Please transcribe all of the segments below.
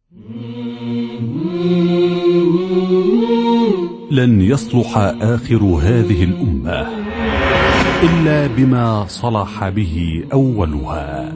لن يصلح آخر هذه الأمة إلا بما صلح به أولها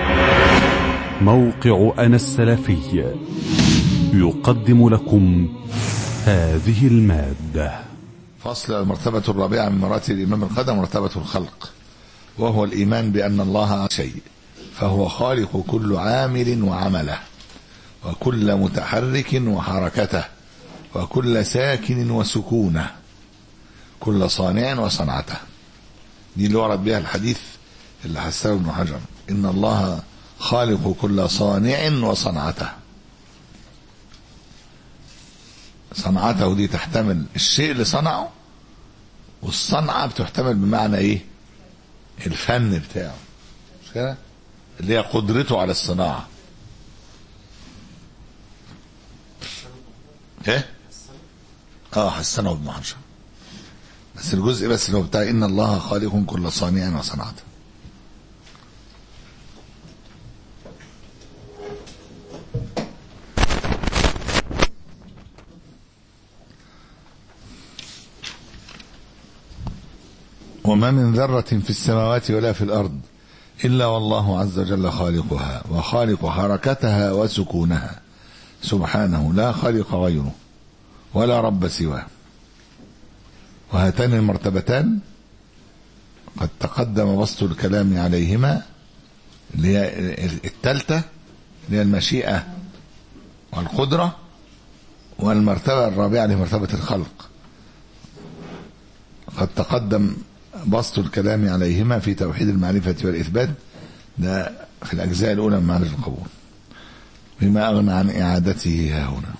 موقع أنا السلفي يقدم لكم هذه المادة فصل المرتبة الرابعة من مراتب الإمام القدم مرتبة الخلق وهو الإيمان بأن الله شيء فهو خالق كل عامل وعمله وكل متحرك وحركته وكل ساكن وسكونه كل صانع وصنعته دي اللي ورد بها الحديث اللي حسنه ابن حجر إن الله خالق كل صانع وصنعته صنعته دي تحتمل الشيء اللي صنعه والصنعة بتحتمل بمعنى ايه الفن بتاعه مش كده اللي هي قدرته على الصناعة ايه اه حسنه ابن حجر بس الجزء بس اللي هو بتاع ان الله خالق كل صانع وصنعته وما من ذرة في السماوات ولا في الأرض إلا والله عز وجل خالقها وخالق حركتها وسكونها سبحانه لا خالق غيره ولا رب سواه وهاتان المرتبتان قد تقدم بسط الكلام عليهما اللي هي الثالثة اللي هي المشيئة والقدرة والمرتبة الرابعة اللي هي مرتبة الخلق قد تقدم بسط الكلام عليهما في توحيد المعرفة والإثبات ده في الأجزاء الأولى من معرفة القبول بما أغنى عن إعادته ها هنا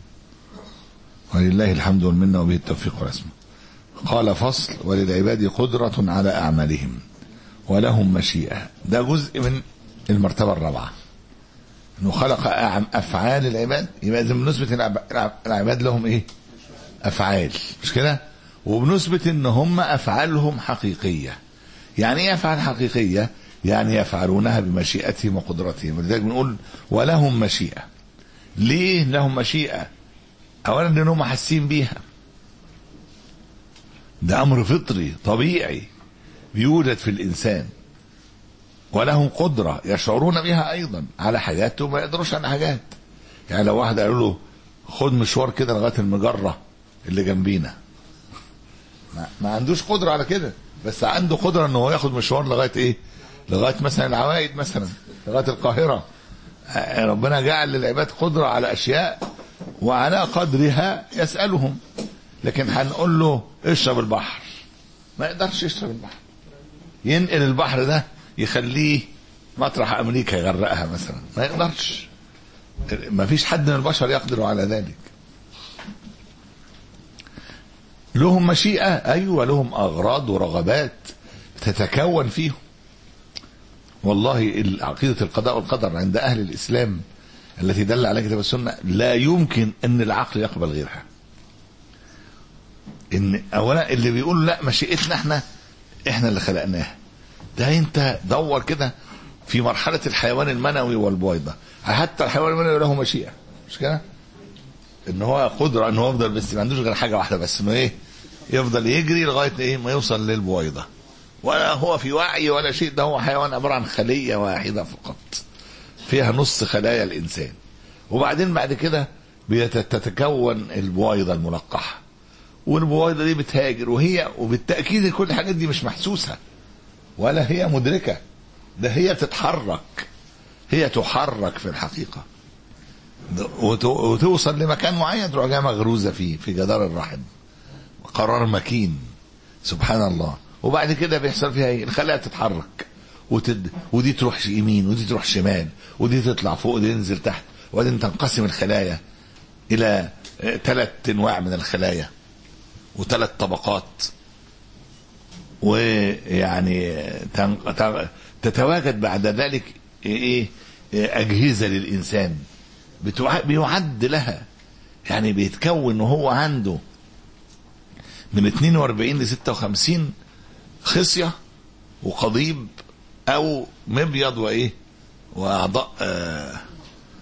ولله الحمد والمنة وبه التوفيق والاسم قال فصل وللعباد قدرة على أعمالهم ولهم مشيئة ده جزء من المرتبة الرابعة انه خلق افعال العباد يبقى اذا بنثبت العباد لهم ايه افعال مش كده وبنثبت ان هم افعالهم حقيقيه يعني ايه افعال حقيقيه يعني يفعلونها بمشيئتهم وقدرتهم ولذلك بنقول ولهم مشيئه ليه لهم مشيئه اولا لانهم حاسين بيها ده امر فطري طبيعي بيوجد في الانسان ولهم قدره يشعرون بها ايضا على حاجات وما يقدروش على حاجات يعني لو واحد قالوا له خد مشوار كده لغايه المجره اللي جنبينا ما, ما عندوش قدره على كده بس عنده قدره ان هو ياخد مشوار لغايه ايه لغايه مثلا العوائد مثلا لغايه القاهره ربنا جعل للعباد قدره على اشياء وعلى قدرها يسالهم لكن هنقول له اشرب البحر ما يقدرش يشرب البحر ينقل البحر ده يخليه مطرح امريكا يغرقها مثلا ما يقدرش ما فيش حد من البشر يقدر على ذلك لهم مشيئة أيوة لهم أغراض ورغبات تتكون فيهم والله عقيدة القضاء والقدر عند أهل الإسلام التي دل على كتاب السنة لا يمكن أن العقل يقبل غيرها إن أولا اللي بيقول لا مشيئتنا احنا احنا اللي خلقناها ده انت دور كده في مرحلة الحيوان المنوي والبويضة حتى الحيوان المنوي له مشيئة مش كده ان هو قدرة ان هو يفضل بس ما عندوش غير حاجة واحدة بس انه ايه يفضل يجري لغاية ايه ما يوصل للبويضة ولا هو في وعي ولا شيء ده هو حيوان عبارة عن خلية واحدة فقط فيها نص خلايا الانسان وبعدين بعد كده بتتكون البويضة الملقحة والبويضة دي بتهاجر وهي وبالتأكيد كل الحاجات دي مش محسوسة ولا هي مدركة ده هي تتحرك هي تحرك في الحقيقة وتوصل لمكان معين تروح جايه مغروزة فيه في جدار الرحم قرار مكين سبحان الله وبعد كده بيحصل فيها ايه الخلايا تتحرك وتد... ودي تروح يمين ودي تروح شمال ودي تطلع فوق ودي تنزل تحت وبعدين تنقسم الخلايا الى ثلاث انواع من الخلايا وثلاث طبقات ويعني تتواجد بعد ذلك ايه اجهزه للانسان بيعد لها يعني بيتكون وهو عنده من 42 ل 56 خصيه وقضيب او مبيض وايه واعضاء آه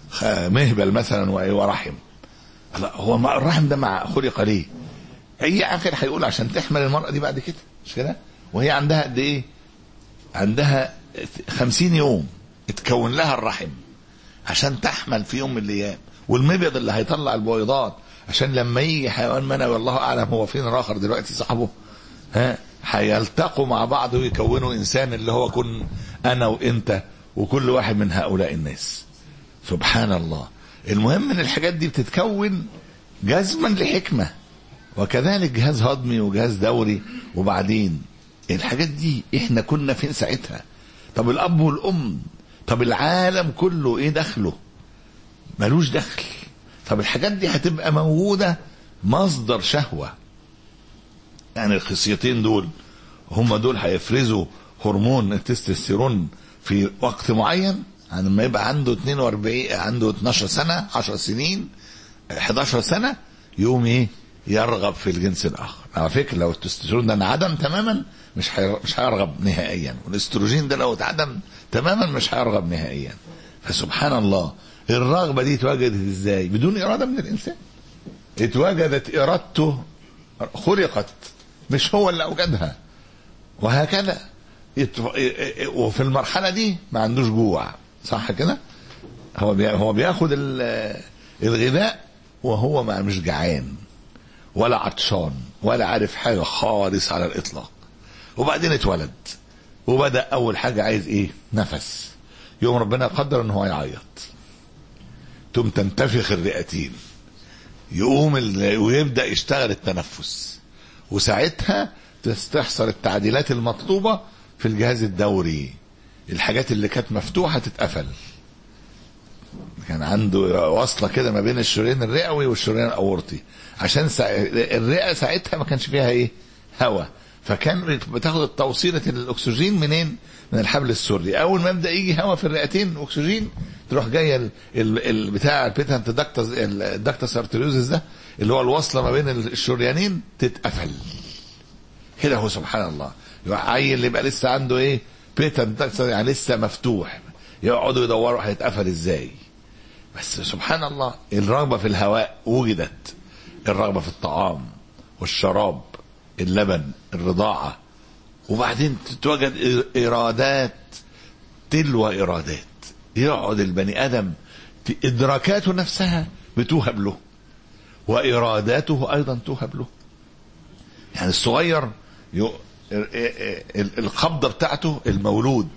خ- مهبل مثلا و- ورحم لا هو ما- الرحم ده مع خلق ليه اي عاقل هيقول عشان تحمل المرأة دي بعد كده مش كده وهي عندها قد ايه عندها خمسين يوم اتكون لها الرحم عشان تحمل في يوم من الايام والمبيض اللي هيطلع البويضات عشان لما يجي حيوان منوي والله اعلم هو فين الاخر دلوقتي صاحبه ها هيلتقوا مع بعض ويكونوا انسان اللي هو كن انا وانت وكل واحد من هؤلاء الناس سبحان الله المهم ان الحاجات دي بتتكون جزما لحكمه وكذلك جهاز هضمي وجهاز دوري وبعدين الحاجات دي احنا كنا فين ساعتها طب الاب والام طب العالم كله ايه دخله ملوش دخل طب الحاجات دي هتبقى موجودة مصدر شهوة يعني الخصيتين دول هم دول هيفرزوا هرمون التستوستيرون في وقت معين يعني لما يبقى عنده 42 عنده 12 سنة 10 سنين 11 سنة يقوم ايه يرغب في الجنس الاخر على فكرة لو التستوستيرون ده انعدم تماما مش هي- مش هيرغب نهائيا والاستروجين ده لو اتعدم تماما مش هيرغب نهائيا فسبحان الله الرغبة دي اتوجدت ازاي بدون إرادة من الإنسان اتوجدت إرادته خلقت مش هو اللي أوجدها وهكذا يت- وفي المرحلة دي ما عندوش جوع صح كده هو بي- هو بياخد ال- الغذاء وهو ما مش جعان ولا عطشان ولا عارف حاجة خالص على الإطلاق وبعدين اتولد وبدأ أول حاجة عايز إيه نفس يوم ربنا قدر إن هو يعيط تقوم تنتفخ الرئتين يقوم ال... ويبدأ يشتغل التنفس وساعتها تحصل التعديلات المطلوبة في الجهاز الدوري الحاجات اللي كانت مفتوحة تتقفل كان عنده وصلة كده ما بين الشريان الرئوي والشريان الأورطي عشان سا... الرئة ساعتها ما كانش فيها ايه هواء فكان بتاخد التوصيلة الأكسجين منين من الحبل السري أول ما يبدأ يجي هواء في الرئتين أكسجين تروح جاية ال... ال... ال... بتاع البيتنت داكتس الداكتس ارتريوزس ده اللي هو الوصلة ما بين الشريانين تتقفل كده هو سبحان الله يبقى عيل اللي يبقى لسه عنده ايه بيتنت داكتس يعني لسه مفتوح يقعدوا يدوروا هيتقفل ازاي بس سبحان الله الرغبة في الهواء وجدت الرغبة في الطعام والشراب اللبن الرضاعة وبعدين تتوجد إرادات تلو إرادات يقعد البني آدم إدراكاته نفسها بتوهب له وإراداته أيضا توهب له يعني الصغير يو... القبضة بتاعته المولود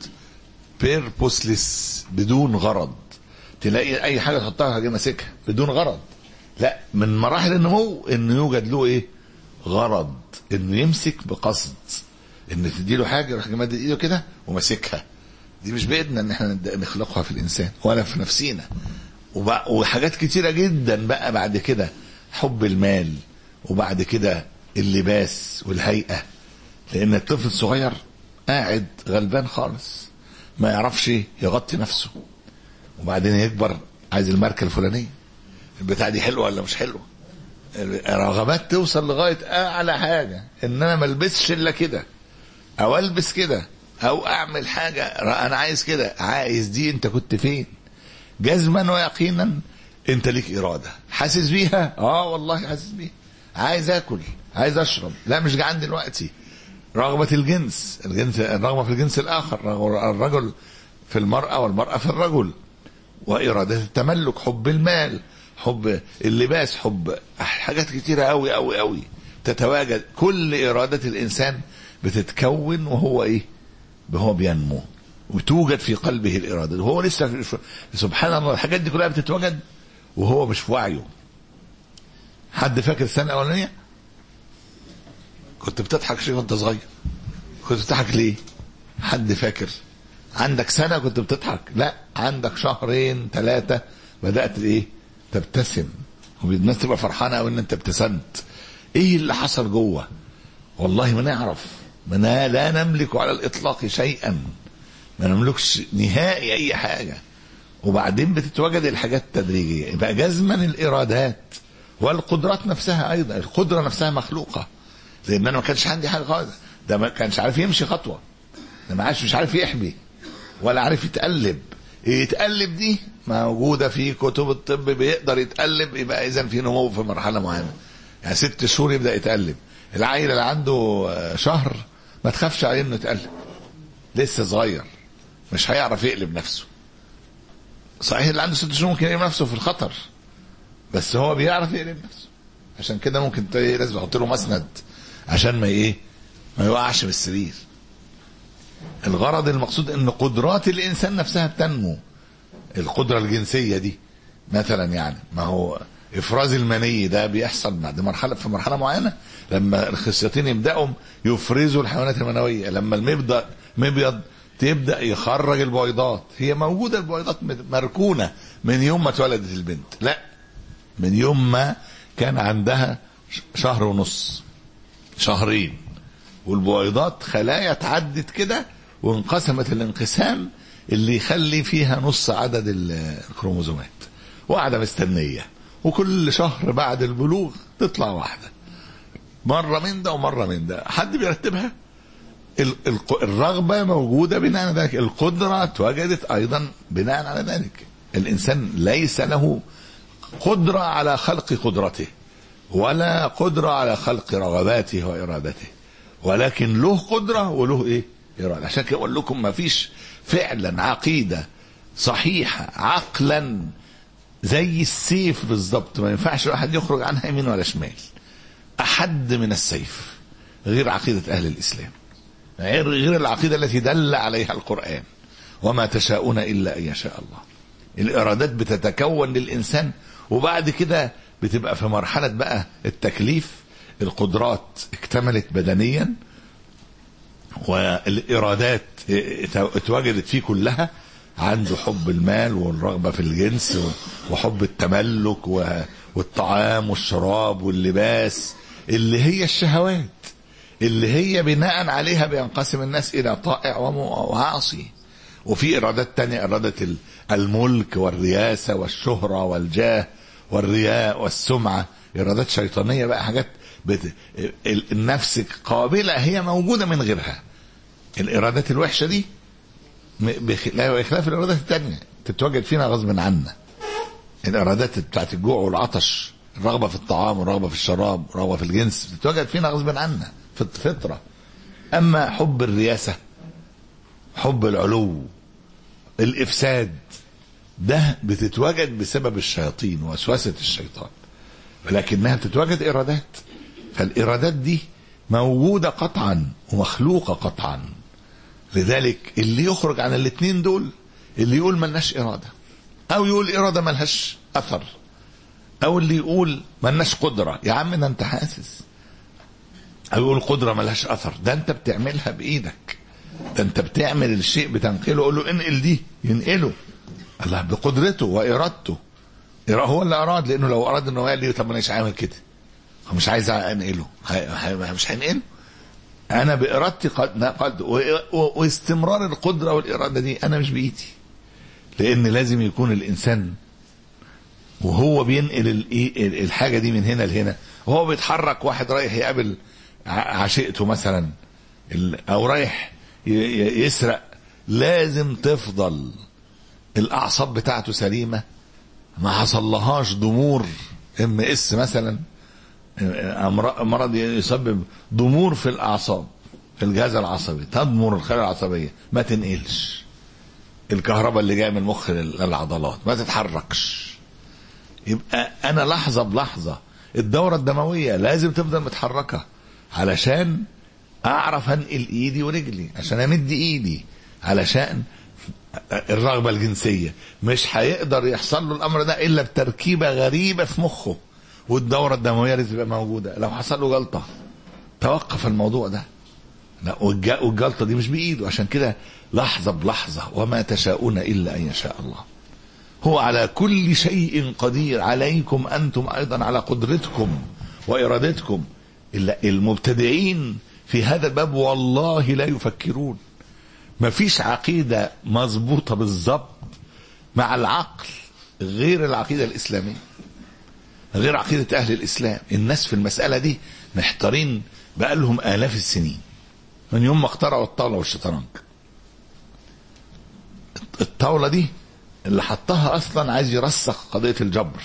بيربوسلس بدون غرض تلاقي اي حاجه تحطها هاجي ماسكها بدون غرض لا من مراحل النمو انه يوجد له ايه غرض انه يمسك بقصد ان تديله حاجه يروح مادد ايده كده وماسكها دي مش بايدنا ان احنا نخلقها في الانسان ولا في نفسينا وحاجات كتيره جدا بقى بعد كده حب المال وبعد كده اللباس والهيئه لان الطفل الصغير قاعد غلبان خالص ما يعرفش يغطي نفسه وبعدين يكبر عايز الماركه الفلانيه البتاع دي حلوه ولا مش حلوه رغبات توصل لغايه اعلى حاجه ان انا ما البسش الا كده او البس كده او اعمل حاجه انا عايز كده عايز دي انت كنت فين جزما ويقينا انت ليك اراده حاسس بيها اه والله حاسس بيها عايز اكل عايز اشرب لا مش جعان دلوقتي رغبه الجنس الجنس الرغبه في الجنس الاخر الرجل في المراه والمراه في الرجل وإرادة التملك حب المال حب اللباس حب حاجات كتيرة أوي أوي أوي تتواجد كل إرادة الإنسان بتتكون وهو إيه وهو بينمو وتوجد في قلبه الإرادة وهو لسه سبحان الله الحاجات دي كلها بتتوجد وهو مش في وعيه حد فاكر السنة الأولانية كنت بتضحك شيء وانت صغير كنت بتضحك ليه حد فاكر عندك سنة كنت بتضحك لا عندك شهرين ثلاثة بدأت ايه تبتسم والناس تبقى فرحانة قوي ان انت ابتسمت ايه اللي حصل جوه والله ما نعرف ما لا نملك على الاطلاق شيئا ما نملكش نهائي اي حاجة وبعدين بتتوجد الحاجات التدريجية يبقى جزما الارادات والقدرات نفسها ايضا القدرة نفسها مخلوقة لان انا ما كانش عندي حاجة خالص ده ما كانش عارف يمشي خطوة ده ما عادش مش عارف يحبي ولا عارف يتقلب يتقلب دي موجوده في كتب الطب بيقدر يتقلب يبقى اذا في نمو في مرحله معينه يعني ست شهور يبدا يتقلب العيل اللي عنده شهر ما تخافش عليه انه يتقلب لسه صغير مش هيعرف يقلب نفسه صحيح اللي عنده ست شهور ممكن يقلب نفسه في الخطر بس هو بيعرف يقلب نفسه عشان كده ممكن تلاقي لازم يحط له مسند عشان ما ايه ما يوقعش من السرير الغرض المقصود ان قدرات الانسان نفسها بتنمو القدره الجنسيه دي مثلا يعني ما هو افراز المني ده بيحصل بعد مرحله في مرحله معينه لما الخصيتين يبداوا يفرزوا الحيوانات المنويه لما المبدا مبيض تبدا يخرج البويضات هي موجوده البويضات مركونه من يوم ما اتولدت البنت لا من يوم ما كان عندها شهر ونص شهرين والبويضات خلايا اتعدت كده وانقسمت الانقسام اللي يخلي فيها نص عدد الكروموزومات وقاعده مستنيه وكل شهر بعد البلوغ تطلع واحده مره من ده ومره من ده حد بيرتبها الرغبه موجوده بناء على ذلك القدره اتوجدت ايضا بناء على ذلك الانسان ليس له قدره على خلق قدرته ولا قدره على خلق رغباته وارادته ولكن له قدره وله ايه اراده عشان كده اقول لكم ما فيش فعلا عقيده صحيحه عقلا زي السيف بالظبط ما ينفعش الواحد يخرج عنها يمين ولا شمال احد من السيف غير عقيده اهل الاسلام غير غير العقيده التي دل عليها القران وما تشاءون الا ان يشاء الله الارادات بتتكون للانسان وبعد كده بتبقى في مرحله بقى التكليف القدرات اكتملت بدنيا والارادات اتوجدت فيه كلها عنده حب المال والرغبه في الجنس وحب التملك والطعام والشراب واللباس اللي هي الشهوات اللي هي بناء عليها بينقسم الناس الى طائع وعاصي وفي ارادات تانية اراده الملك والرياسه والشهره والجاه والرياء والسمعه ارادات شيطانيه بقى حاجات بت... النفس قابله هي موجوده من غيرها الارادات الوحشه دي بخ... لا بخلاف الارادات التانية تتواجد فينا غصب عنا الارادات بتاعت الجوع والعطش الرغبه في الطعام والرغبه في الشراب والرغبه في الجنس بتتواجد فينا غصب عنا في الفطره اما حب الرياسه حب العلو الافساد ده بتتواجد بسبب الشياطين ووسوسه الشيطان ولكنها بتتواجد ارادات فالارادات دي موجوده قطعا ومخلوقه قطعا لذلك اللي يخرج عن الاثنين دول اللي يقول ملناش اراده او يقول اراده ملهاش اثر او اللي يقول ملناش قدره يا عم ده انت حاسس او يقول قدره ملهاش اثر ده انت بتعملها بايدك ده انت بتعمل الشيء بتنقله قول له انقل دي ينقله الله بقدرته وارادته هو اللي اراد لانه لو اراد انه قال لي طب انا مش عامل كده مش عايز انقله مش هنقله انا بارادتي قد قد واستمرار القدره والاراده دي انا مش بايدي لان لازم يكون الانسان وهو بينقل الحاجه دي من هنا لهنا وهو بيتحرك واحد رايح يقابل عشيقته مثلا او رايح يسرق لازم تفضل الاعصاب بتاعته سليمه ما حصلهاش ضمور ام اس مثلا مرض يسبب ضمور في الاعصاب في الجهاز العصبي تضمر الخلايا العصبيه ما تنقلش الكهرباء اللي جايه من المخ للعضلات ما تتحركش يبقى انا لحظه بلحظه الدوره الدمويه لازم تفضل متحركه علشان اعرف انقل ايدي ورجلي عشان امد ايدي علشان الرغبه الجنسيه مش هيقدر يحصل له الامر ده الا بتركيبه غريبه في مخه والدوره الدمويه اللي تبقى موجوده لو حصل له جلطه توقف الموضوع ده لا والجلطه دي مش بايده عشان كده لحظه بلحظه وما تشاءون الا ان يشاء الله هو على كل شيء قدير عليكم انتم ايضا على قدرتكم وارادتكم المبتدعين في هذا الباب والله لا يفكرون ما فيش عقيده مظبوطه بالظبط مع العقل غير العقيده الاسلاميه غير عقيده اهل الاسلام الناس في المساله دي محتارين بقالهم الاف السنين من يوم ما اخترعوا الطاوله والشطرنج الطاوله دي اللي حطها اصلا عايز يرسخ قضيه الجبر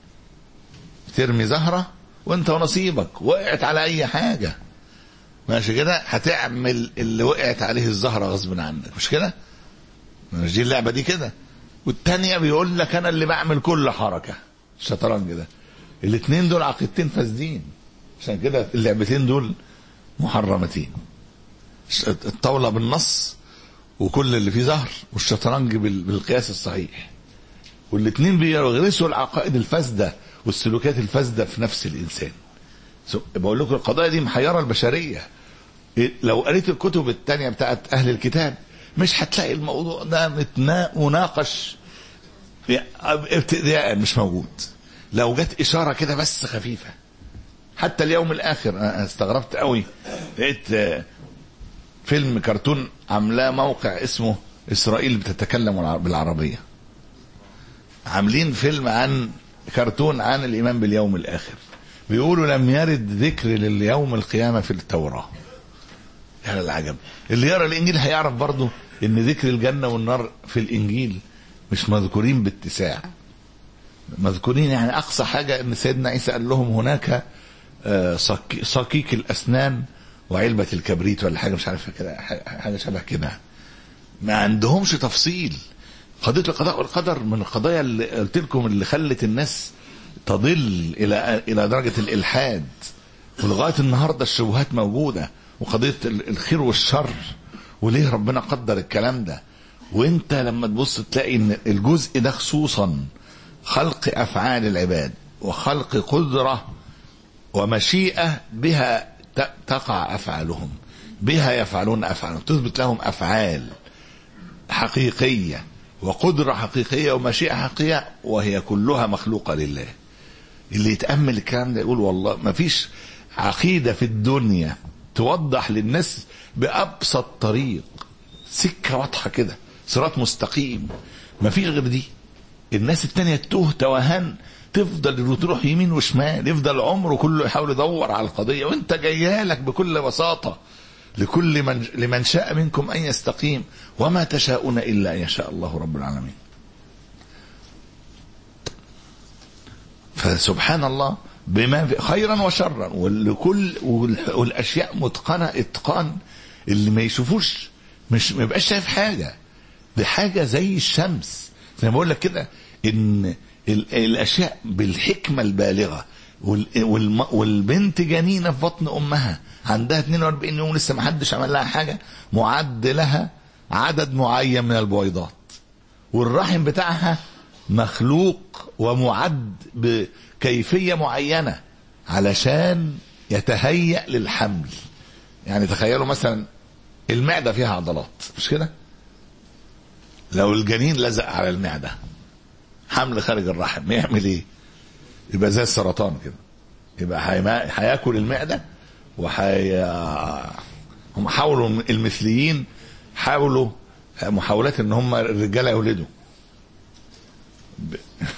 ترمي زهره وانت ونصيبك وقعت على اي حاجه ماشي كده هتعمل اللي وقعت عليه الزهره غصب عنك مش كده مش دي اللعبه دي كده والتانية بيقول لك انا اللي بعمل كل حركه الشطرنج ده الاثنين دول عقيدتين فاسدين عشان كده اللعبتين دول محرمتين الطاوله بالنص وكل اللي فيه زهر والشطرنج بال- بالقياس الصحيح والاثنين بيغرسوا العقائد الفاسده والسلوكيات الفاسده في نفس الانسان سو- بقول لكم القضايا دي محيره البشريه إيه، لو قريت الكتب التانية بتاعت اهل الكتاب مش هتلاقي الموضوع ده متنا- مناقش ابتداء مش موجود لو جت اشاره كده بس خفيفه حتى اليوم الاخر انا استغربت قوي لقيت آه، فيلم كرتون عاملاه موقع اسمه اسرائيل بتتكلم الع- بالعربيه عاملين فيلم عن كرتون عن الايمان باليوم الاخر بيقولوا لم يرد ذكر لليوم القيامه في التوراه يا العجب اللي يرى الانجيل هيعرف برضه ان ذكر الجنه والنار في الانجيل مش مذكورين باتساع مذكورين يعني اقصى حاجه ان سيدنا عيسى قال لهم هناك آه، صك- صكيك الاسنان وعلبه الكبريت ولا حاجه مش عارف كده ح- حاجه شبه كده ما عندهمش تفصيل قضيه القضاء والقدر من القضايا اللي قلت لكم اللي خلت الناس تضل الى الى درجه الالحاد ولغايه النهارده الشبهات موجوده وقضيه ال- الخير والشر وليه ربنا قدر الكلام ده وانت لما تبص تلاقي ان الجزء ده خصوصا خلق افعال العباد وخلق قدره ومشيئه بها ت- تقع افعالهم بها يفعلون افعالهم تثبت لهم افعال حقيقيه وقدره حقيقيه ومشيئه حقيقيه وهي كلها مخلوقه لله اللي يتامل الكلام ده يقول والله ما فيش عقيده في الدنيا توضح للناس بابسط طريق سكه واضحه كده صراط مستقيم ما فيش غير دي الناس التانية تتوه توهان تفضل تروح يمين وشمال يفضل عمره كله يحاول يدور على القضية وانت جايالك بكل بساطة لكل من لمن شاء منكم ان يستقيم وما تشاءون الا ان يشاء الله رب العالمين فسبحان الله بما في خيرا وشرا ولكل وال- والاشياء متقنه اتقان اللي ما يشوفوش مش ما يبقاش شايف حاجه دي حاجه زي الشمس زي ما بقول لك كده ان ال- الاشياء بالحكمه البالغه وال- والم- والبنت جنينه في بطن امها عندها 42 يوم لسه ما حدش عمل لها حاجه معد لها عدد معين من البويضات والرحم بتاعها مخلوق ومعد بكيفية معينة علشان يتهيأ للحمل يعني تخيلوا مثلا المعدة فيها عضلات مش كده لو الجنين لزق على المعدة حمل خارج الرحم يعمل ايه يبقى زي السرطان كده يبقى هيما- هياكل المعدة وحي هم حاولوا المثليين حاولوا محاولات ان هم الرجاله يولدوا ب-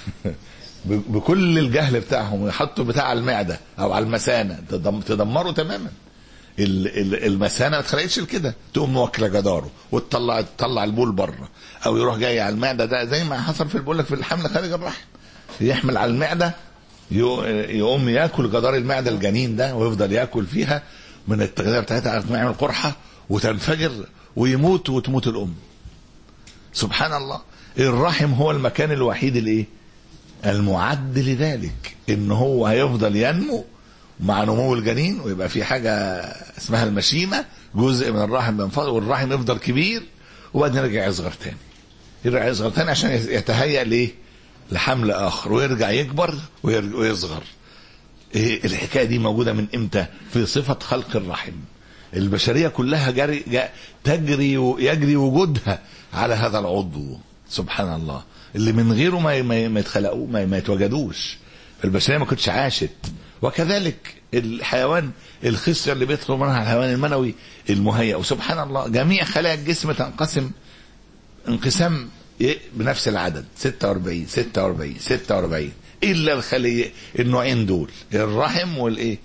ب- بكل الجهل بتاعهم يحطوا بتاع على المعده او على المثانه تدم- تدمروا تماما ال- ال- المثانه ما اتخلقتش لكده تقوم واكله جداره وتطلع تطلع البول بره او يروح جاي على المعده ده زي ما حصل في بقول لك في الحمل خارج الرحم يحمل على المعده يو- يقوم ياكل جدار المعده الجنين ده ويفضل ياكل فيها من التغذيه بتاعتها على ما يعمل قرحه وتنفجر ويموت وتموت الام سبحان الله الرحم هو المكان الوحيد الايه المعد لذلك ان هو هيفضل ينمو مع نمو الجنين ويبقى في حاجه اسمها المشيمه جزء من الرحم بينفضل والرحم يفضل كبير وبعدين يرجع يصغر تاني يرجع يصغر تاني عشان يتهيأ ليه لحمل اخر ويرجع يكبر ويرجع ويصغر إيه الحكايه دي موجوده من امتى في صفه خلق الرحم البشريه كلها جري جا- تجري و- يجري وجودها على هذا العضو سبحان الله اللي من غيره ما ما ما يتخلقوا ما, ما يتوجدوش البشريه ما كنتش عاشت وكذلك الحيوان الخصيه اللي بيدخل منها الحيوان المنوي المهيئ وسبحان الله جميع خلايا الجسم تنقسم انقسام ي- بنفس العدد 46 46 46 الا الخليه النوعين دول الرحم والايه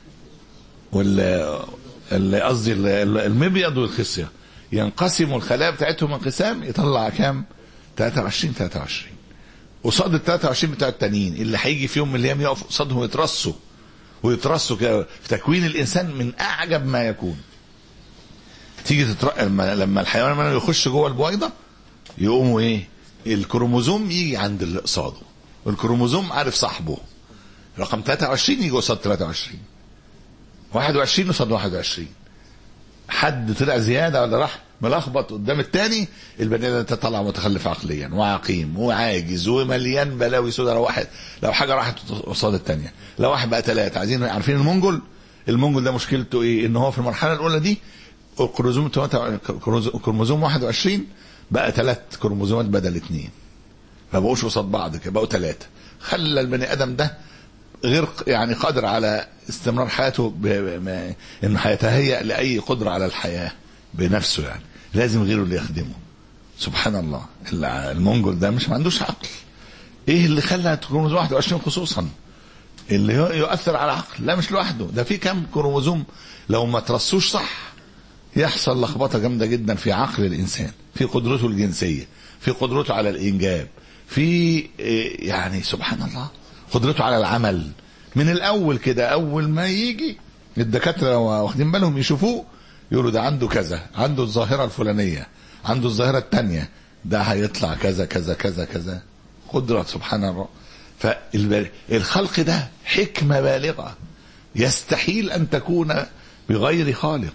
وال ال- قصدي ال- ال- المبيض والخصيه ينقسم الخلايا بتاعتهم انقسام يطلع كام 23 23 قصاد ال 23 بتاع التانيين اللي هيجي في يوم من الايام يقف قصادهم ويترصوا ويترصوا كده في تكوين الانسان من اعجب ما يكون تيجي تتر... لما لما الحيوان المنوي يخش جوه البويضه يقوموا ايه الكروموزوم يجي عند اللي قصاده الكروموزوم عارف صاحبه رقم 23 يجي قصاد 23 21 قصاد 21 حد طلع زياده ولا راح ملخبط قدام التاني البني ادم ده طلع متخلف عقليا وعقيم وعاجز ومليان بلاوي سودا لو واحد لو حاجه راحت قصاد التانيه لو واحد بقى ثلاثه عايزين عارفين المنجل المنجل ده مشكلته ايه ان هو في المرحله الاولى دي الكروموزوم كروموزوم 21 بقى ثلاث كروموزومات بدل اثنين ما بقوش قصاد بعض كده بقوا ثلاثه خلى البني ادم ده غير يعني قادر على استمرار حياته ب... ب... انه هيتهيأ لاي قدره على الحياه بنفسه يعني لازم غيره اللي يخدمه سبحان الله المنجل ده مش ما عندوش عقل ايه اللي خلى كروموزوم 21 خصوصا اللي يؤثر على العقل لا مش لوحده ده في كم كروموزوم لو ما ترصوش صح يحصل لخبطه جامده جدا في عقل الانسان في قدرته الجنسيه في قدرته على الانجاب في يعني سبحان الله قدرته على العمل من الاول كده اول ما يجي الدكاتره واخدين بالهم يشوفوه يقولوا ده عنده كذا عنده الظاهره الفلانيه عنده الظاهره الثانيه ده هيطلع كذا كذا كذا كذا قدره سبحان الله فالخلق ده حكمه بالغه يستحيل ان تكون بغير خالق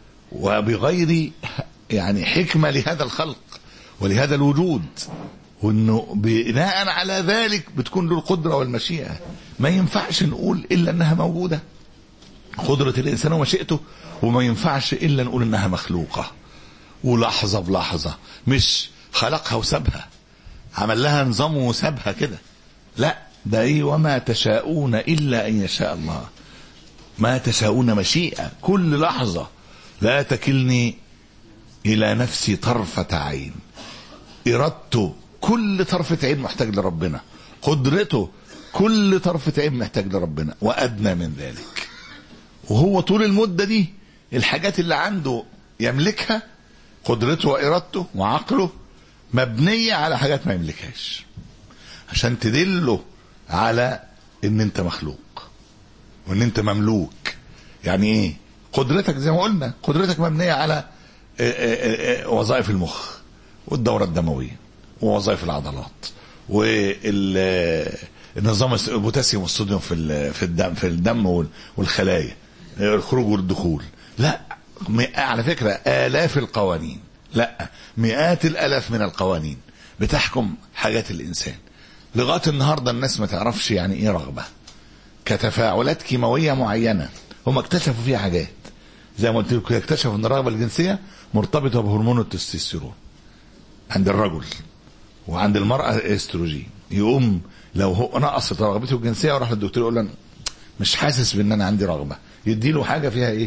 وبغير يعني حكمه لهذا الخلق ولهذا الوجود وانه بناء على ذلك بتكون له القدره والمشيئه ما ينفعش نقول الا انها موجوده قدره الانسان ومشيئته وما ينفعش الا نقول انها مخلوقه ولحظه بلحظه مش خلقها وسابها عمل لها نظام وسابها كده لا ده ايه وما تشاءون الا ان يشاء الله ما تشاءون مشيئه كل لحظه لا تكلني الى نفسي طرفه عين ارادته كل طرفة عين محتاج لربنا قدرته كل طرفة عين محتاج لربنا وأدنى من ذلك وهو طول المدة دي الحاجات اللي عنده يملكها قدرته وإرادته وعقله مبنية على حاجات ما يملكهاش عشان تدله على ان انت مخلوق وان انت مملوك يعني ايه قدرتك زي ما قلنا قدرتك مبنية على وظائف المخ والدورة الدموية ووظائف العضلات والنظام البوتاسيوم والصوديوم في في الدم في الدم والخلايا الخروج والدخول لا على فكره الاف القوانين لا مئات الالاف من القوانين بتحكم حاجات الانسان لغايه النهارده الناس ما تعرفش يعني ايه رغبه كتفاعلات كيماويه معينه هم اكتشفوا فيها حاجات زي ما قلت لكم اكتشفوا ان الرغبه الجنسيه مرتبطه بهرمون التستوستيرون عند الرجل وعند المرأة استروجين يقوم لو هو نقصت رغبته الجنسية وراح للدكتور يقول له مش حاسس بان انا عندي رغبة يديله حاجة فيها ايه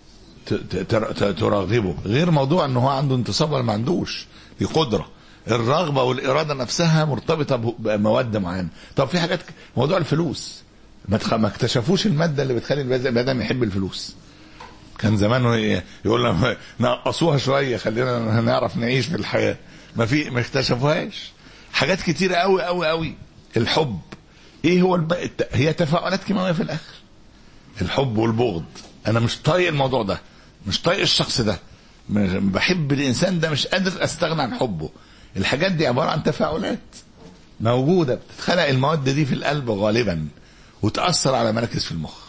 ترغبه غير موضوع ان هو عنده انتصاب ولا ما عندوش دي قدرة الرغبة والإرادة نفسها مرتبطة بمواد معينة طب في حاجات موضوع الفلوس ما اكتشفوش المادة اللي بتخلي البني آدم يحب الفلوس كان زمان يقول لهم نقصوها شوية خلينا نعرف نعيش في الحياة ما في ما اكتشفوهاش حاجات كتيرة قوي قوي قوي الحب ايه هو الب... هي تفاعلات كيماويه في الاخر الحب والبغض انا مش طايق الموضوع ده مش طايق الشخص ده بحب الانسان ده مش قادر استغنى عن حبه الحاجات دي عباره عن تفاعلات موجوده بتتخلق المواد دي في القلب غالبا وتاثر على مراكز في المخ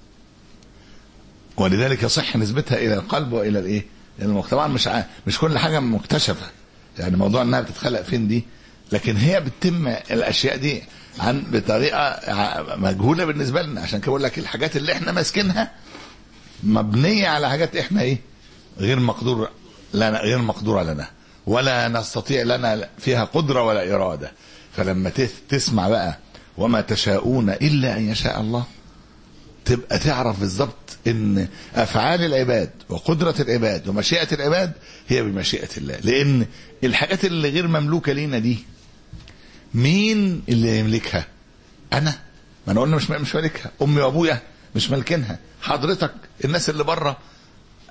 ولذلك يصح نسبتها الى القلب والى الايه الى المخ طبعا مش ع... مش كل حاجه مكتشفه يعني موضوع انها بتتخلق فين دي لكن هي بتتم الاشياء دي عن بطريقه مجهوله بالنسبه لنا عشان كده بقول لك الحاجات اللي احنا ماسكينها مبنيه على حاجات احنا ايه غير مقدور لنا غير مقدوره لنا ولا نستطيع لنا فيها قدره ولا اراده فلما تسمع بقى وما تشاءون الا ان يشاء الله تبقى تعرف بالظبط ان افعال العباد وقدره العباد ومشيئه العباد هي بمشيئه الله لان الحاجات اللي غير مملوكه لينا دي مين اللي يملكها انا ما انا قلنا مش مش مالكها امي وابويا مش مالكينها حضرتك الناس اللي بره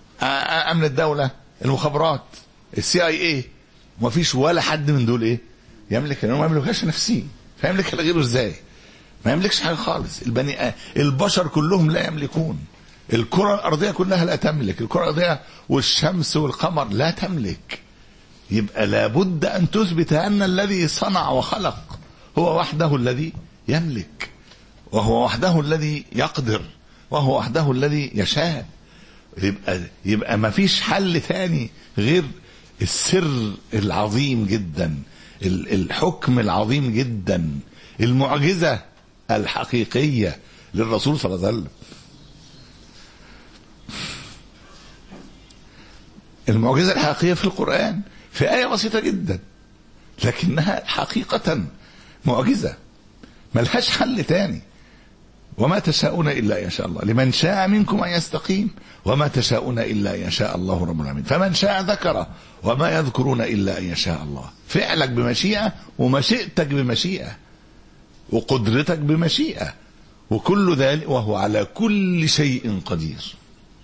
امن الدوله المخابرات السي اي اي ما فيش ولا حد من دول ايه يملك لانه ما يملكهاش نفسه فيملك لغيره ازاي ما يملكش حاجه خالص البني البشر كلهم لا يملكون الكره الارضيه كلها لا تملك الكره الارضيه والشمس والقمر لا تملك يبقى لابد ان تثبت ان الذي صنع وخلق هو وحده الذي يملك وهو وحده الذي يقدر وهو وحده الذي يشاء يبقى يبقى ما فيش حل ثاني غير السر العظيم جدا الحكم العظيم جدا المعجزه الحقيقيه للرسول صلى الله عليه وسلم المعجزه الحقيقيه في القران في ايه بسيطه جدا لكنها حقيقه معجزه ملهاش حل تاني وما تشاءون الا ان يشاء الله لمن شاء منكم ان يستقيم وما تشاءون الا ان يشاء الله رب العالمين فمن شاء ذكره وما يذكرون الا ان يشاء الله فعلك بمشيئه ومشيئتك بمشيئه وقدرتك بمشيئه وكل ذلك وهو على كل شيء قدير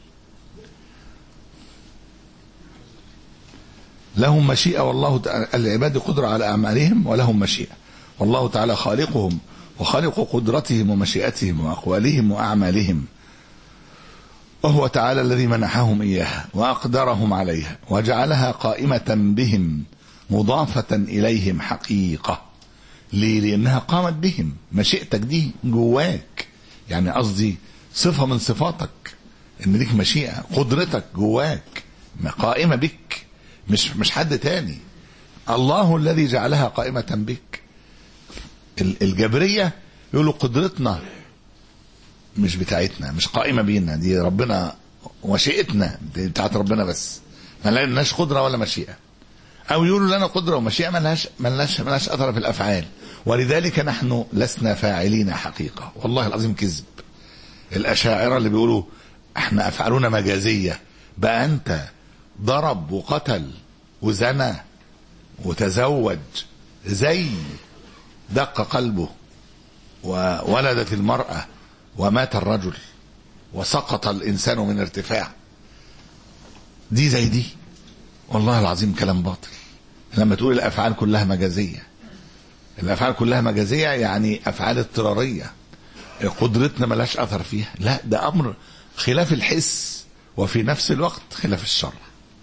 لهم مشيئه والله تعالى العباد قدره على اعمالهم ولهم مشيئه والله تعالى خالقهم وخالق قدرتهم ومشيئتهم واقوالهم واعمالهم وهو تعالى الذي منحهم اياها واقدرهم عليها وجعلها قائمه بهم مضافه اليهم حقيقه ليه لانها قامت بهم مشيئتك دي جواك يعني قصدي صفه من صفاتك ان ليك مشيئه قدرتك جواك قائمه بك مش مش حد تاني الله الذي جعلها قائمه بك الجبريه يقولوا قدرتنا مش بتاعتنا مش قائمه بينا دي ربنا وشيئتنا دي بتاعت ربنا بس ما لناش قدره ولا مشيئه او يقولوا لنا قدره ومشيئه ما لهاش ما لهاش ما لهاش اثر في الافعال ولذلك نحن لسنا فاعلين حقيقه والله العظيم كذب الاشاعره اللي بيقولوا احنا افعالنا مجازيه بقى انت ضرب وقتل وزنى وتزوج زي دق قلبه وولدت المرأة ومات الرجل وسقط الإنسان من ارتفاع دي زي دي والله العظيم كلام باطل لما تقول الأفعال كلها مجازية الأفعال كلها مجازية يعني أفعال اضطرارية قدرتنا ملاش أثر فيها لا ده أمر خلاف الحس وفي نفس الوقت خلاف الشرع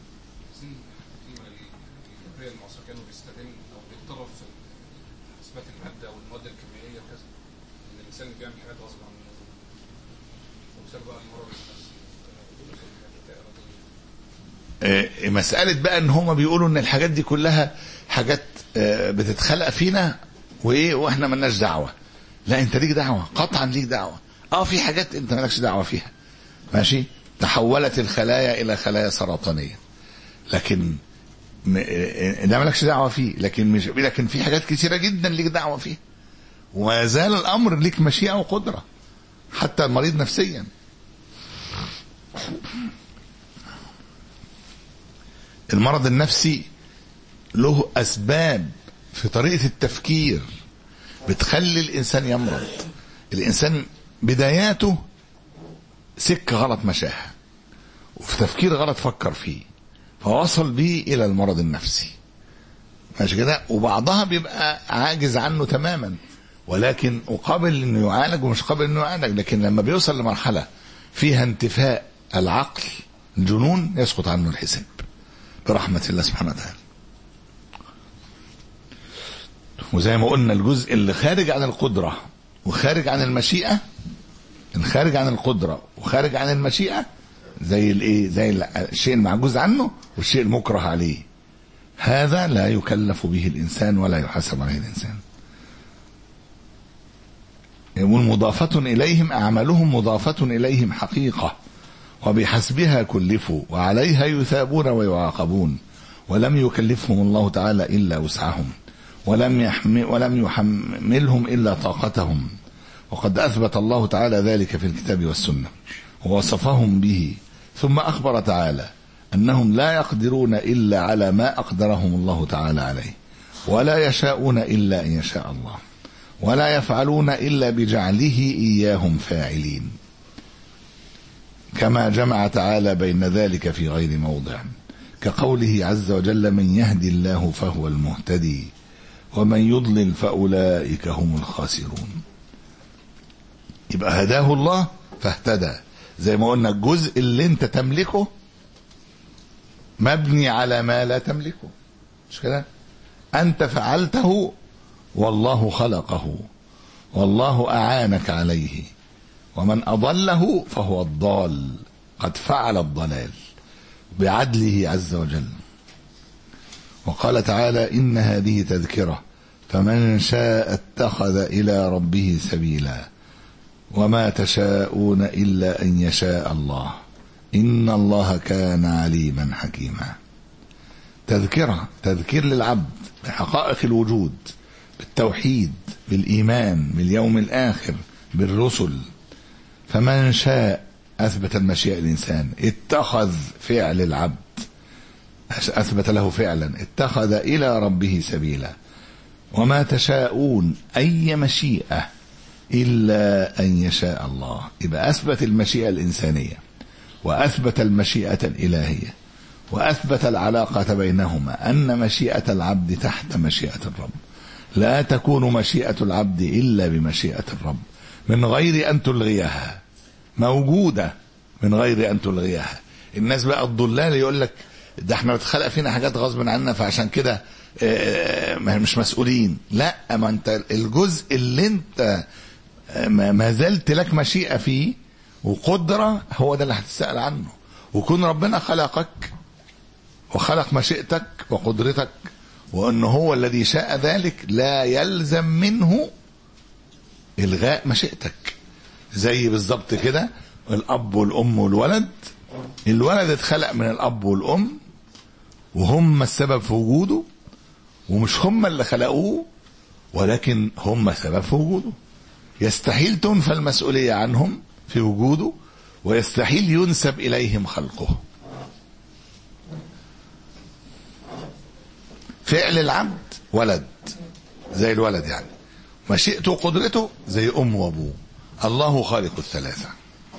مسألة بقى ان هما بيقولوا ان الحاجات دي كلها حاجات بتتخلق فينا وايه واحنا ملناش دعوة لا انت ليك دعوة قطعا ليك دعوة اه في حاجات انت مالكش دعوة فيها ماشي تحولت الخلايا الى خلايا سرطانية لكن ده مالكش دعوة فيه لكن مش لكن في حاجات كثيرة جدا ليك دعوة فيها وما زال الامر ليك مشيئة وقدرة حتى المريض نفسيا المرض النفسي له اسباب في طريقه التفكير بتخلي الانسان يمرض الانسان بداياته سكه غلط مشاها وفي تفكير غلط فكر فيه فوصل بيه الى المرض النفسي ماشي كده وبعضها بيبقى عاجز عنه تماما ولكن وقابل انه يعالج ومش قابل انه يعالج لكن لما بيوصل لمرحله فيها انتفاء العقل الجنون يسقط عنه الحساب برحمة الله سبحانه وتعالى وزي ما قلنا الجزء اللي خارج عن القدرة وخارج عن المشيئة الخارج عن القدرة وخارج عن المشيئة زي الايه زي الشيء المعجوز عنه والشيء المكره عليه هذا لا يكلف به الانسان ولا يحاسب عليه الانسان يقول مضافة إليهم أعمالهم مضافة إليهم حقيقة وبحسبها كلفوا وعليها يثابون ويعاقبون ولم يكلفهم الله تعالى إلا وسعهم ولم يحمل ولم يحملهم إلا طاقتهم وقد أثبت الله تعالى ذلك في الكتاب والسنة ووصفهم به ثم أخبر تعالى أنهم لا يقدرون إلا على ما أقدرهم الله تعالى عليه ولا يشاءون إلا أن يشاء الله ولا يفعلون إلا بجعله إياهم فاعلين كما جمع تعالى بين ذلك في غير موضع كقوله عز وجل من يهدي الله فهو المهتدي ومن يضلل فأولئك هم الخاسرون يبقى هداه الله فاهتدى زي ما قلنا الجزء اللي انت تملكه مبني على ما لا تملكه مش كده انت فعلته والله خلقه والله اعانك عليه ومن اضله فهو الضال قد فعل الضلال بعدله عز وجل وقال تعالى ان هذه تذكره فمن شاء اتخذ الى ربه سبيلا وما تشاءون الا ان يشاء الله ان الله كان عليما حكيما تذكره تذكير للعبد بحقائق الوجود بالتوحيد بالايمان باليوم الاخر بالرسل فمن شاء اثبت المشيئه الانسان اتخذ فعل العبد اثبت له فعلا اتخذ الى ربه سبيلا وما تشاءون اي مشيئه الا ان يشاء الله يبقى اثبت المشيئه الانسانيه واثبت المشيئه الالهيه واثبت العلاقه بينهما ان مشيئه العبد تحت مشيئه الرب لا تكون مشيئه العبد الا بمشيئه الرب من غير ان تلغيها موجوده من غير ان تلغيها الناس بقى الضلال يقول لك ده احنا بتخلق فينا حاجات غصب عنا فعشان كده مش مسؤولين لا ما انت الجزء اللي انت ما زلت لك مشيئه فيه وقدره هو ده اللي هتسال عنه وكون ربنا خلقك وخلق مشيئتك وقدرتك وانه هو الذي شاء ذلك لا يلزم منه الغاء مشيئتك زي بالظبط كده الاب والام والولد الولد اتخلق من الاب والام وهم السبب في وجوده ومش هم اللي خلقوه ولكن هم سبب في وجوده يستحيل تنفى المسؤولية عنهم في وجوده ويستحيل ينسب إليهم خلقه فعل العبد ولد زي الولد يعني مشيئته وقدرته زي أم وأبوه الله خالق الثلاثة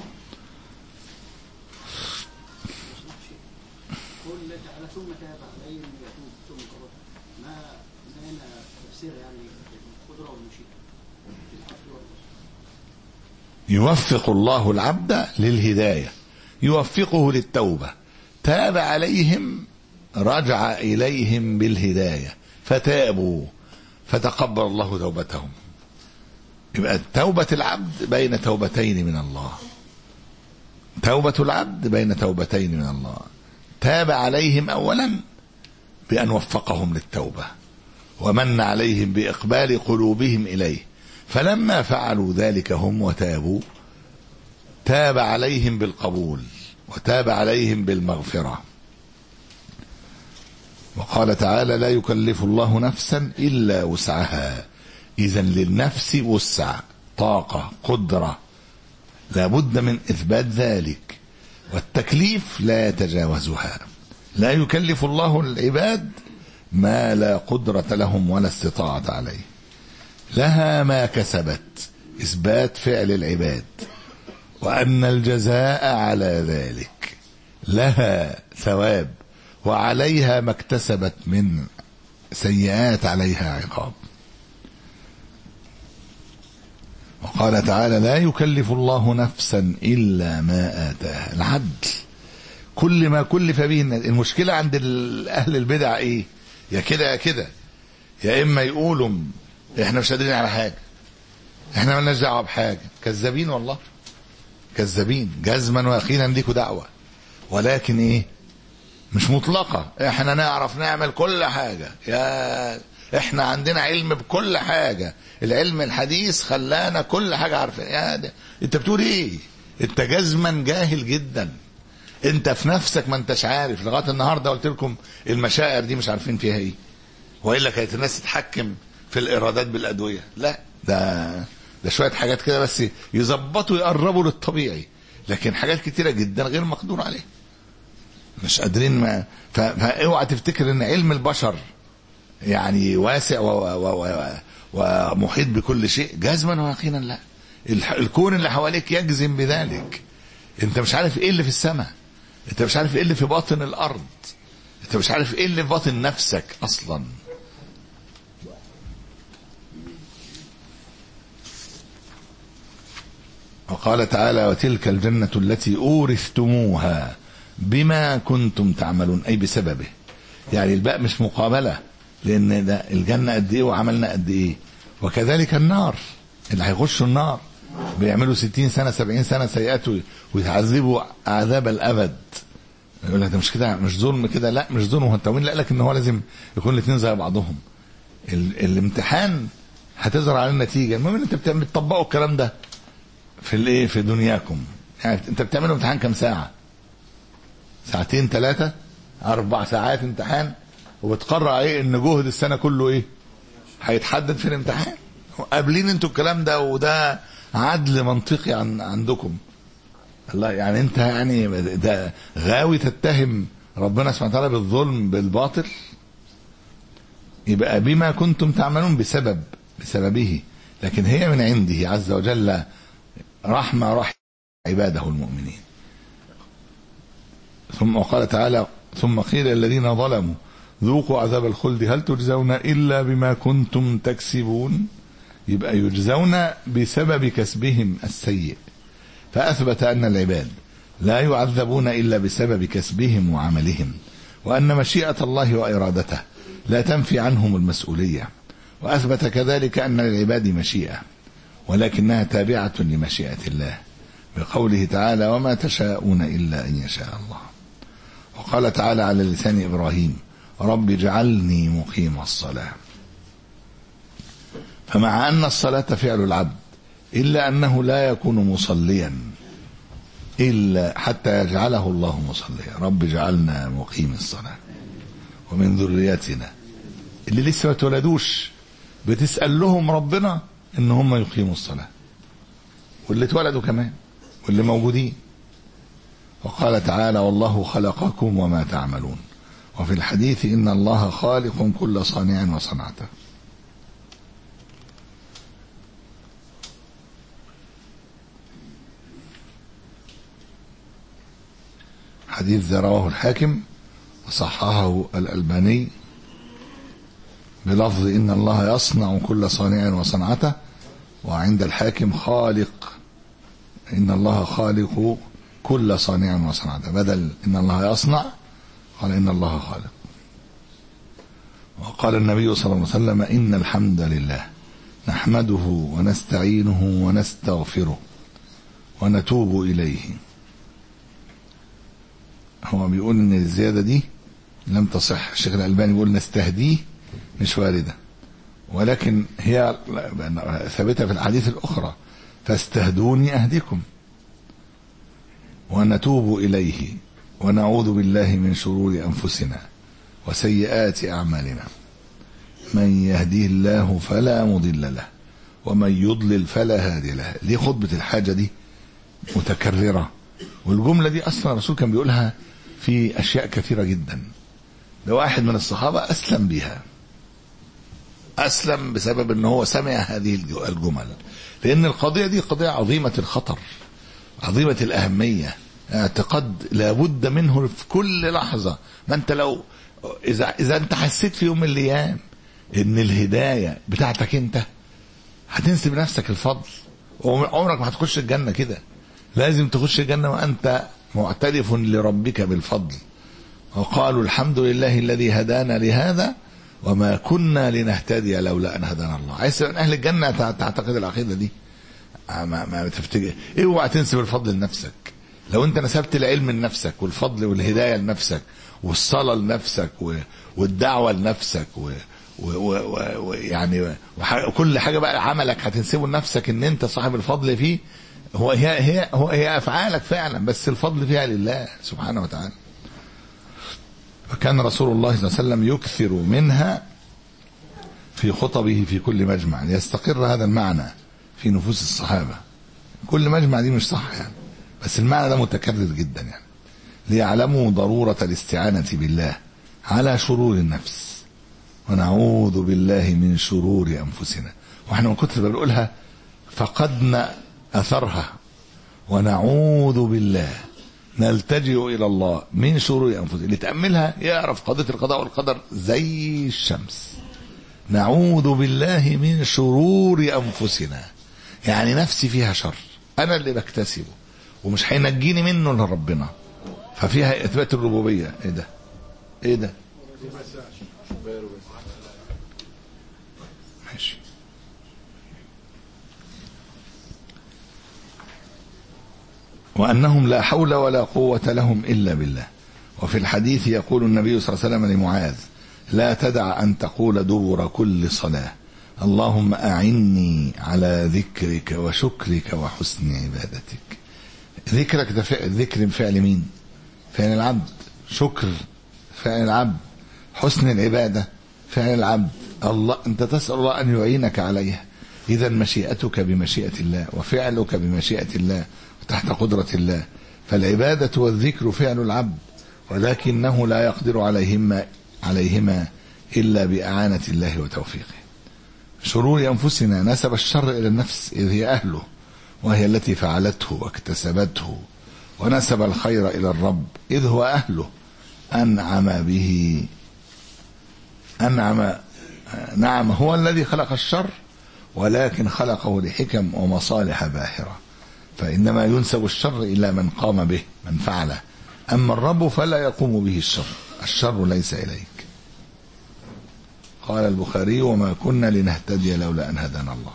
يوفق الله العبد للهداية يوفقه للتوبة تاب عليهم رجع إليهم بالهداية فتابوا فتقبل الله توبتهم يبقى توبة العبد بين توبتين من الله توبة العبد بين توبتين من الله تاب عليهم أولا بأن وفقهم للتوبة ومن عليهم بإقبال قلوبهم إليه فلما فعلوا ذلك هم وتابوا تاب عليهم بالقبول وتاب عليهم بالمغفرة وقال تعالى لا يكلف الله نفسا إلا وسعها إذا للنفس وسع طاقة قدرة لابد من إثبات ذلك والتكليف لا يتجاوزها لا يكلف الله العباد ما لا قدرة لهم ولا استطاعة عليه لها ما كسبت إثبات فعل العباد وأن الجزاء على ذلك لها ثواب وعليها ما اكتسبت من سيئات عليها عقاب وقال تعالى لا يكلف الله نفسا إلا ما آتاها العدل كل ما كلف به المشكلة عند أهل البدع إيه يا كده يا كده يا إما يقولوا احنا مش قادرين على حاجه احنا مالناش دعوه بحاجه كذابين والله كذابين جزما ويقينا ليكوا دعوه ولكن ايه مش مطلقه احنا نعرف نعمل كل حاجه يا احنا عندنا علم بكل حاجه العلم الحديث خلانا كل حاجه عارفين يا ده. انت بتقول ايه انت جزما جاهل جدا انت في نفسك ما انتش عارف لغايه النهارده قلت لكم المشاعر دي مش عارفين فيها ايه والا كانت الناس تتحكم في الإرادات بالأدوية لا ده ده شوية حاجات كده بس يظبطوا يقربوا للطبيعي لكن حاجات كتيرة جدا غير مقدور عليها مش قادرين ما فاوعى تفتكر ان علم البشر يعني واسع و... و... و... ومحيط بكل شيء جزما ويقينا لا الكون اللي حواليك يجزم بذلك انت مش عارف ايه اللي في السماء انت مش عارف ايه اللي في باطن الارض انت مش عارف ايه اللي في باطن نفسك اصلا وقال تعالى وتلك الجنة التي أورثتموها بما كنتم تعملون أي بسببه يعني الباء مش مقابلة لأن ده الجنة قد إيه وعملنا قد إيه وكذلك النار اللي هيخشوا النار بيعملوا ستين سنة سبعين سنة سيئات ويتعذبوا عذاب الأبد يقول لك ده مش كده مش ظلم كده لا مش ظلم هو انت مين اللي قال لك ان هو لازم يكون الاثنين زي بعضهم ال الامتحان هتظهر على النتيجه المهم ان انت بتطبقوا الكلام ده في الايه في دنياكم يعني انت بتعملوا امتحان كام ساعه ساعتين ثلاثه اربع ساعات امتحان وبتقرر عليه ان جهد السنه كله ايه هيتحدد في الامتحان قابلين انتوا الكلام ده وده عدل منطقي عن عندكم الله يعني انت يعني ده غاوي تتهم ربنا سبحانه وتعالى بالظلم بالباطل يبقى بما كنتم تعملون بسبب بسببه لكن هي من عنده عز وجل رحمة رحم عباده المؤمنين ثم وقال تعالى ثم قيل الذين ظلموا ذوقوا عذاب الخلد هل تجزون إلا بما كنتم تكسبون يبقى يجزون بسبب كسبهم السيء فأثبت أن العباد لا يعذبون إلا بسبب كسبهم وعملهم وأن مشيئة الله وإرادته لا تنفي عنهم المسؤولية وأثبت كذلك أن للعباد مشيئة ولكنها تابعة لمشيئة الله بقوله تعالى وما تشاءون إلا أن يشاء الله وقال تعالى على لسان إبراهيم رب اجعلني مقيم الصلاة فمع أن الصلاة فعل العبد إلا أنه لا يكون مصليا إلا حتى يجعله الله مصليا رب اجعلنا مقيم الصلاة ومن ذريتنا اللي لسه ما اتولدوش بتسأل لهم ربنا ان هم يقيموا الصلاة واللي اتولدوا كمان واللي موجودين وقال تعالى والله خلقكم وما تعملون وفي الحديث إن الله خالق كل صانع وصنعته حديث رواه الحاكم وصححه الألباني بلفظ إن الله يصنع كل صانع وصنعته وعند الحاكم خالق إن الله خالق كل صانع وصنعته بدل إن الله يصنع قال إن الله خالق وقال النبي صلى الله عليه وسلم إن الحمد لله نحمده ونستعينه ونستغفره ونتوب إليه هو بيقول ان الزيادة دي لم تصح الشيخ الألباني بيقول نستهديه مش واردة ولكن هي ثابتة في الحديث الأخرى فاستهدوني أهدكم ونتوب إليه ونعوذ بالله من شرور أنفسنا وسيئات أعمالنا من يهديه الله فلا مضل له ومن يضلل فلا هادي له ليه خطبة الحاجة دي متكررة والجملة دي أصلا الرسول كان بيقولها في أشياء كثيرة جدا ده واحد من الصحابة أسلم بها أسلم بسبب أنه هو سمع هذه الجمل لأن القضية دي قضية عظيمة الخطر عظيمة الأهمية اعتقاد لابد منه في كل لحظة ما أنت لو إذا, إذا أنت حسيت في يوم من الأيام أن الهداية بتاعتك أنت هتنسب نفسك الفضل وعمرك ما هتخش الجنة كده لازم تخش الجنة وأنت معترف لربك بالفضل وقالوا الحمد لله الذي هدانا لهذا وما كنا لنهتدي لولا أن هدانا الله عايز من أهل الجنة تعتقد العقيدة دي ما, ما تفتكر اوعى تنسب الفضل لنفسك لو انت نسبت العلم لنفسك والفضل والهداية لنفسك والصلاة لنفسك والدعوة لنفسك و ويعني وكل حاجة بقى عملك هتنسبه لنفسك ان انت صاحب الفضل فيه هو هي هي هو هي افعالك فعلا بس الفضل فيها لله سبحانه وتعالى فكان رسول الله صلى الله عليه وسلم يكثر منها في خطبه في كل مجمع ليستقر هذا المعنى في نفوس الصحابة كل مجمع دي مش صح يعني بس المعنى ده متكرر جدا يعني ليعلموا ضرورة الاستعانة بالله على شرور النفس ونعوذ بالله من شرور أنفسنا واحنا من كتر ما بنقولها فقدنا أثرها ونعوذ بالله نلتجئ إلى الله من شرور أنفسنا اللي تأملها يعرف قضية القضاء والقدر زي الشمس نعوذ بالله من شرور أنفسنا يعني نفسي فيها شر انا اللي بكتسبه ومش هينجيني منه الا ربنا ففيها اثبات الربوبيه ايه ده ايه ده ماشي وأنهم لا حول ولا قوة لهم إلا بالله وفي الحديث يقول النبي صلى الله عليه وسلم لمعاذ لا تدع أن تقول دبر كل صلاة اللهم أعني على ذكرك وشكرك وحسن عبادتك ذكرك ده فعل ذكر فعل مين فعل العبد شكر فعل العبد حسن العبادة فعل العبد الله أنت تسأل الله أن يعينك عليها إذا مشيئتك بمشيئة الله وفعلك بمشيئة الله تحت قدرة الله فالعبادة والذكر فعل العبد ولكنه لا يقدر عليهما عليهما إلا بإعانة الله وتوفيقه شرور أنفسنا نسب الشر إلى النفس إذ هي أهله وهي التي فعلته واكتسبته ونسب الخير إلى الرب إذ هو أهله أنعم به أنعم نعم هو الذي خلق الشر ولكن خلقه لحكم ومصالح باهرة فإنما ينسب الشر إلى من قام به من فعله أما الرب فلا يقوم به الشر الشر ليس إليك قال البخاري وما كنا لنهتدي لولا أن هدانا الله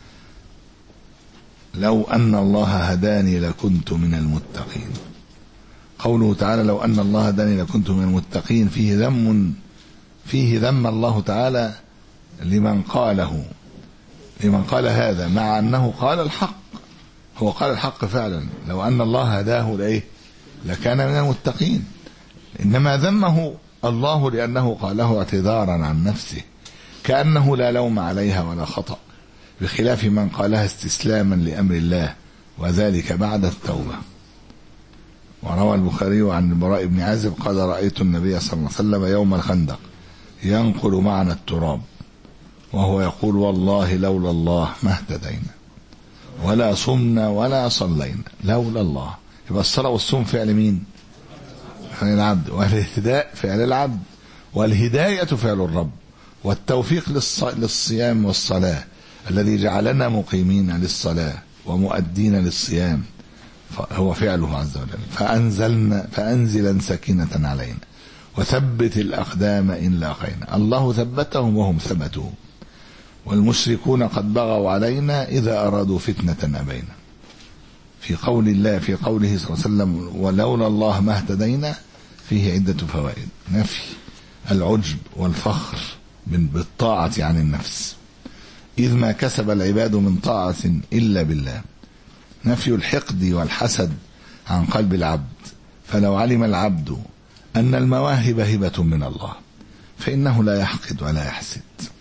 لو أن الله هداني لكنت من المتقين قوله تعالى لو أن الله هداني لكنت من المتقين فيه ذم فيه ذم الله تعالى لمن قاله لمن قال هذا مع أنه قال الحق هو قال الحق فعلا لو أن الله هداه لإيه لكان من المتقين إنما ذمه الله لأنه قاله اعتذارا عن نفسه كأنه لا لوم عليها ولا خطأ بخلاف من قالها استسلاما لأمر الله وذلك بعد التوبة وروى البخاري عن البراء بن عازب قال رأيت النبي صلى الله عليه وسلم يوم الخندق ينقل معنا التراب وهو يقول والله لولا الله ما اهتدينا ولا صمنا ولا صلينا لولا الله يبقى الصلاة والصوم فعل مين فعل العبد والاهتداء فعل العبد والهداية فعل الرب والتوفيق للص... للصيام والصلاة الذي جعلنا مقيمين للصلاة ومؤدين للصيام هو فعله عز وجل فأنزلنا فأنزلا سكينة علينا وثبت الأقدام إن لاقينا الله ثبتهم وهم ثبتوا والمشركون قد بغوا علينا إذا أرادوا فتنة أبينا في قول الله في قوله صلى الله عليه وسلم ولولا الله ما اهتدينا فيه عدة فوائد نفي العجب والفخر بالطاعة عن النفس إذ ما كسب العباد من طاعة إلا بالله نفي الحقد والحسد عن قلب العبد فلو علم العبد أن المواهب هبة من الله فإنه لا يحقد ولا يحسد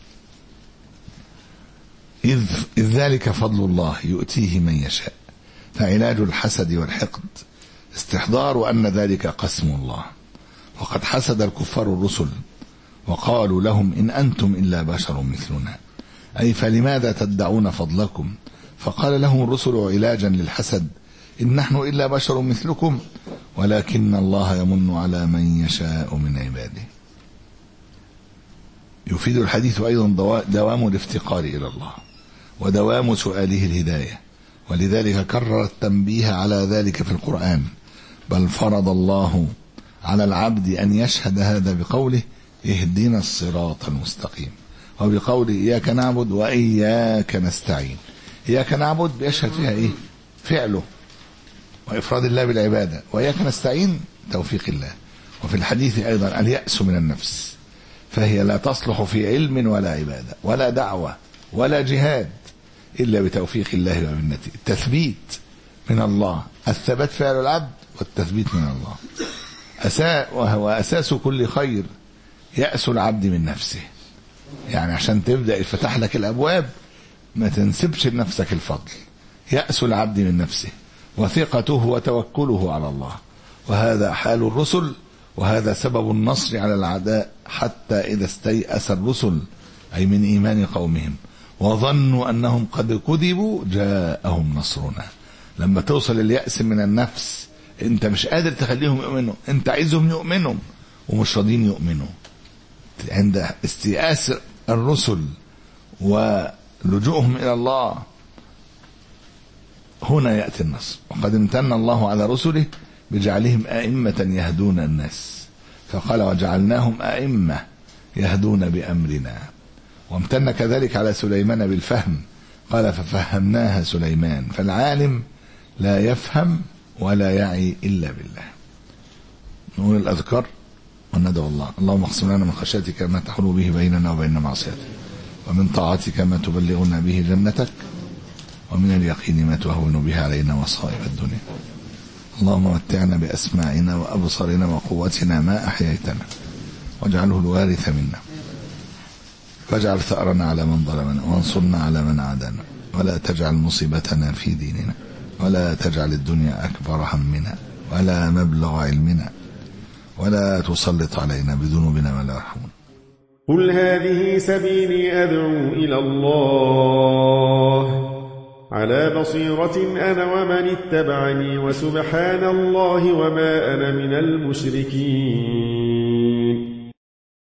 إذ, إذ ذلك فضل الله يؤتيه من يشاء فعلاج الحسد والحقد استحضار أن ذلك قسم الله وقد حسد الكفار الرسل وقالوا لهم إن أنتم إلا بشر مثلنا أي فلماذا تدعون فضلكم فقال لهم الرسل علاجا للحسد إن نحن إلا بشر مثلكم ولكن الله يمن على من يشاء من عباده يفيد الحديث أيضا دوام الافتقار إلى الله ودوام سؤاله الهداية ولذلك كرر التنبيه على ذلك في القرآن بل فرض الله على العبد أن يشهد هذا بقوله اهدنا الصراط المستقيم وبقوله إياك نعبد وإياك نستعين إياك نعبد بيشهد فيها إيه فعله وإفراد الله بالعبادة وإياك نستعين توفيق الله وفي الحديث أيضا اليأس من النفس فهي لا تصلح في علم ولا عبادة ولا دعوة ولا جهاد إلا بتوفيق الله ومنته التثبيت من الله الثبات فعل العبد والتثبيت من الله أساء وهو أساس كل خير يأس العبد من نفسه يعني عشان تبدأ يفتح لك الأبواب ما تنسبش لنفسك الفضل يأس العبد من نفسه وثقته وتوكله على الله وهذا حال الرسل وهذا سبب النصر على العداء حتى إذا استيأس الرسل أي من إيمان قومهم وظنوا أنهم قد كذبوا جاءهم نصرنا لما توصل اليأس من النفس انت مش قادر تخليهم يؤمنوا انت عايزهم يؤمنوا ومش راضيين يؤمنوا عند استيئاس الرسل ولجوءهم الى الله هنا يأتي النصر وقد امتن الله على رسله بجعلهم أئمة يهدون الناس فقال وجعلناهم أئمة يهدون بأمرنا وامتن كذلك على سليمان بالفهم قال ففهمناها سليمان فالعالم لا يفهم ولا يعي إلا بالله نقول الأذكار وندعو الله اللهم اقسم لنا من خشيتك ما تحول به بيننا وبين معصيتك ومن طاعتك ما تبلغنا به جنتك ومن اليقين ما تهون به علينا مصائب الدنيا اللهم متعنا بأسماعنا وأبصارنا وقوتنا ما أحييتنا واجعله الوارث منا واجعل ثأرنا على من ظلمنا وانصرنا على من عادانا ولا تجعل مصيبتنا في ديننا ولا تجعل الدنيا أكبر همنا ولا مبلغ علمنا ولا تسلط علينا بذنوبنا ولا يرحمنا قل هذه سبيلي أدعو إلى الله على بصيرة أنا ومن اتبعني وسبحان الله وما أنا من المشركين